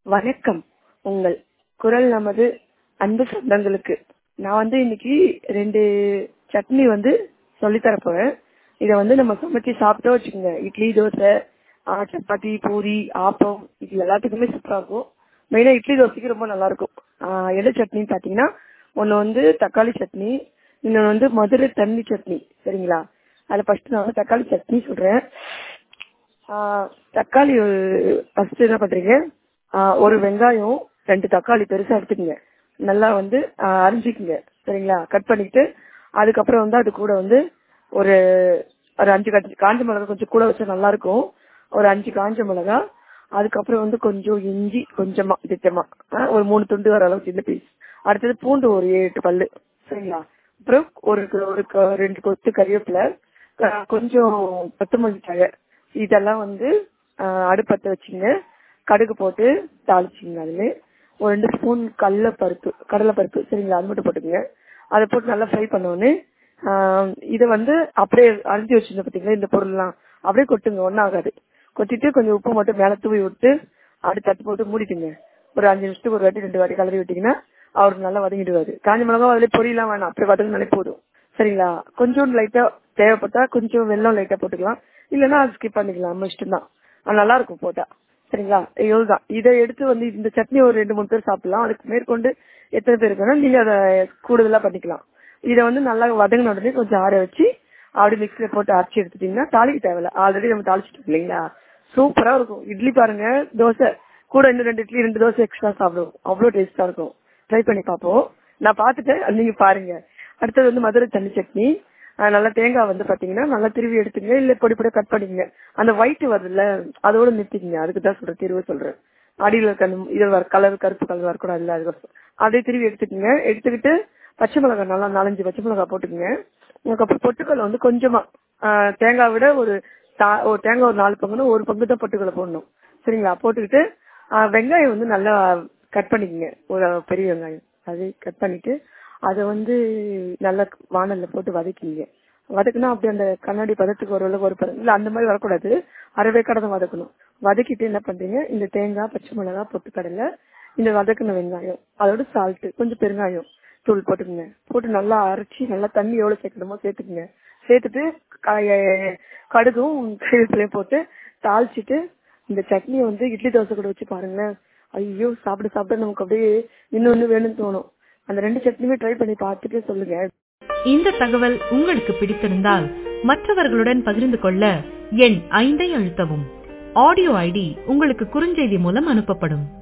வணக்கம் உங்கள் குரல் நமது அன்பு சொந்தங்களுக்கு நான் வந்து இன்னைக்கு ரெண்டு சட்னி வந்து சொல்லித்தர போறேன் இதை வந்து நம்ம சமைச்சு சாப்பிட்டோம் வச்சுக்கோங்க இட்லி தோசை ஆ, சப்பாத்தி பூரி ஆப்பம் இது எல்லாத்துக்குமே சூப்பரா இருக்கும் மெயினா இட்லி தோசைக்கு ரொம்ப நல்லா இருக்கும் ஆ, எது சட்னின்னு பாத்தீங்கன்னா ஒன்னு வந்து தக்காளி சட்னி இன்னொன்னு வந்து மதுரை தண்ணி சட்னி சரிங்களா அதுல ஃபர்ஸ்ட் நான் வந்து தக்காளி சட்னி சொல்றேன் ஆ, தக்காளி ஃபர்ஸ்ட் என்ன பண்றீங்க ஆ, ஒரு வெங்காயம் ரெண்டு தக்காளி பெருசா எடுத்துக்கங்க நல்லா வந்து ஆ, அரிஞ்சிக்கங்க சரிங்களா கட் பண்ணிட்டு அதுக்கப்புறம் வந்து அது கூட வந்து ஒரு ஒரு அஞ்சு காஞ்ச காஞ்ச மிளகா கொஞ்சம் கூட வச்சா நல்லா இருக்கும் ஒரு அஞ்சு காஞ்ச மிளகா அதுக்கப்புறம் வந்து கொஞ்சம் இஞ்சி கொஞ்சமா திட்டமா ஆ, ஒரு மூணு துண்டு வர அளவு சின்ன பீஸ் அடுத்தது பூண்டு ஒரு ஏழு எட்டு பல்லு சரிங்களா அப்புறம் ஒரு ஒரு க- ரெண்டு கொத்து கறிவேப்பிலை ஆ, கொஞ்சம் கொத்தமல்லி தழை இதெல்லாம் வந்து ஆ, அடுப்பத்த வச்சுங்க கடுகு போட்டு தாளிச்சிங்க அதுல ஒரு ரெண்டு ஸ்பூன் கடல பருப்பு கடலை பருப்பு சரிங்களா அது மட்டும் போட்டுக்கங்க அதை போட்டு நல்லா ஃப்ரை பண்ணோடனே இதை வந்து அப்படியே அரிஞ்சு வச்சிருந்த பார்த்தீங்களா இந்த பொருள்லாம் அப்படியே கொட்டுங்க ஒன்றும் ஆகாது கொட்டிட்டு கொஞ்சம் உப்பு மட்டும் மேலே தூவி விட்டு அப்படி தட்டு போட்டு மூடிட்டுங்க ஒரு அஞ்சு நிமிஷத்துக்கு ஒரு வாட்டி ரெண்டு வாட்டி கலரி விட்டீங்கன்னா அவருக்கு நல்லா வதங்கிடுவாரு காஞ்ச மிளகா அதிலே பொரியலாம் வேணாம் அப்படியே வதங்கினாலே போதும் சரிங்களா கொஞ்சம் லைட்டா தேவைப்பட்டா கொஞ்சம் வெல்லம் லைட்டா போட்டுக்கலாம் இல்லைன்னா அது ஸ்கிப் பண்ணிக்கலாம் நம்ம இஷ்டம் தான் நல்லா இருக்கும் போட்டா சரிங்களா இவ்வளவுதான் இதை எடுத்து வந்து இந்த சட்னி ஒரு ரெண்டு மூணு பேர் சாப்பிடலாம் அதுக்கு மேற்கொண்டு எத்தனை பேர் வேணாலும் நீங்க அதை கூடுதலா பண்ணிக்கலாம் இதை வந்து நல்லா வதங்கின உடனே கொஞ்சம் ஆற வச்சு அப்படி மிக்ஸில போட்டு அரைச்சி எடுத்துட்டீங்கன்னா தாளிக்க தேவையில்ல ஆல்ரெடி நம்ம தாளிச்சிட்டோம் இல்லைங்களா சூப்பரா இருக்கும் இட்லி பாருங்க தோசை கூட இன்னும் ரெண்டு இட்லி ரெண்டு தோசை எக்ஸ்ட்ரா சாப்பிடுவோம் அவ்வளவு டேஸ்டா இருக்கும் ட்ரை பண்ணி பார்ப்போம் நான் பார்த்துட்டேன் அது நீங்க பாருங்க அடுத்தது வந்து மதுரை தண்ணி சட்னி அஹ் நல்லா தேங்காய் வந்து பாத்தீங்கன்னா நல்லா திருவி எடுத்துங்க இல்ல பொடி பொடியா கட் பண்ணிக்கங்க அந்த ஒயிட் வருதுல்ல அதோட நிறுத்திக்கங்க அதுக்கு தான் சொல்றேன் தீர்வு சொல்றேன் அடியில இருக்க அந்த இது வர கலர் கருப்பு கலர் வரக்கூடாது இல்ல அது அப்படியே திருவி எடுத்துக்கங்க எடுத்துக்கிட்டு பச்சை மிளகாய் நல்லா நாலஞ்சு பச்சை மிளகாய் போட்டுக்கங்க அதுக்கப்புறம் பொட்டுக்கல்ல வந்து கொஞ்சமா ஆஹ் தேங்காய் விட ஒரு தா- ஒரு தேங்காய் ஒரு நாலு பங்குன்னு ஒரு பங்கு தான் பொட்டுக்கல்ல போடணும் சரிங்களா போட்டுக்கிட்டு ஆஹ் வெங்காயம் வந்து நல்லா கட் பண்ணிக்கங்க ஒரு பெரிய வெங்காயம் அது கட் பண்ணிட்டு அதை வந்து நல்லா வானல்ல போட்டு வதக்கிங்க வதக்குனா அப்படி அந்த கண்ணாடி பதத்துக்கு ஒரு அளவுக்கு ஒரு பதம் இல்ல அந்த மாதிரி வரக்கூடாது அரைவே கடை தான் வதக்கணும் வதக்கிட்டு என்ன பண்றீங்க இந்த தேங்காய் பச்சை மிளகாய் பொட்டுக்கடலை இந்த வதக்கின வெங்காயம் அதோட சால்ட் கொஞ்சம் பெருங்காயம் தூள் போட்டுக்கோங்க போட்டு நல்லா அரைச்சி நல்லா தண்ணி எவ்வளவு சேர்க்கணுமோ சேர்த்துக்குங்க சேர்த்துட்டு க- கடுகும் கருவேப்பிலையும் போட்டு தாளிச்சிட்டு இந்த சட்னியை வந்து இட்லி தோசை கூட வச்சு பாருங்களேன் ஐயோ சாப்பிட சாப்பிட நமக்கு அப்படியே இன்னொன்னு வேணும்னு தோணும் அந்த ரெண்டு சட்னியுமே ட்ரை பண்ணி பார்த்துட்டு சொல்லுங்க இந்த தகவல் உங்களுக்கு பிடித்திருந்தால் மற்றவர்களுடன் பகிர்ந்து கொள்ள எண் ஐந்தை அழுத்தவும் ஆடியோ ஐடி உங்களுக்கு குறுஞ்செய்தி மூலம் அனுப்பப்படும்